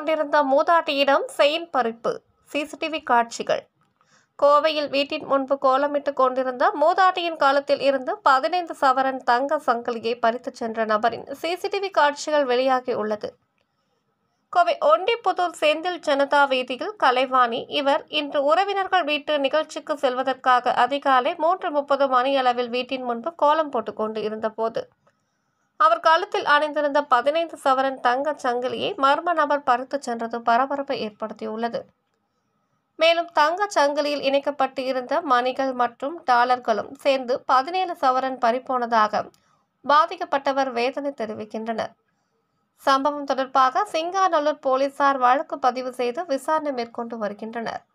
கொண்டிருந்த மூதாட்டியிடம் செயின் பறிப்பு சிசிடிவி காட்சிகள் கோவையில் வீட்டின் முன்பு கோலமிட்டு கொண்டிருந்த மூதாட்டியின் காலத்தில் இருந்து பதினைந்து சவரன் தங்க சங்கிலியை பறித்துச் சென்ற நபரின் சிசிடிவி காட்சிகள் வெளியாகி உள்ளது கோவை ஒண்டிப்புதூர் செந்தில் ஜனதா வீதியில் கலைவாணி இவர் இன்று உறவினர்கள் வீட்டு நிகழ்ச்சிக்கு செல்வதற்காக அதிகாலை மூன்று முப்பது மணியளவில் வீட்டின் முன்பு கோலம் போட்டுக்கொண்டு இருந்தபோது அவர் கழுத்தில் அணிந்திருந்த பதினைந்து சவரன் தங்கச் சங்கிலியை மர்ம நபர் பறித்துச் சென்றது பரபரப்பை ஏற்படுத்தியுள்ளது மேலும் தங்கச் சங்கிலியில் இணைக்கப்பட்டு இருந்த மணிகள் மற்றும் டாலர்களும் சேர்ந்து பதினேழு சவரன் பறிப்போனதாக பாதிக்கப்பட்டவர் வேதனை தெரிவிக்கின்றனர் சம்பவம் தொடர்பாக சிங்காநல்லூர் போலீசார் வழக்கு பதிவு செய்து விசாரணை மேற்கொண்டு வருகின்றனர்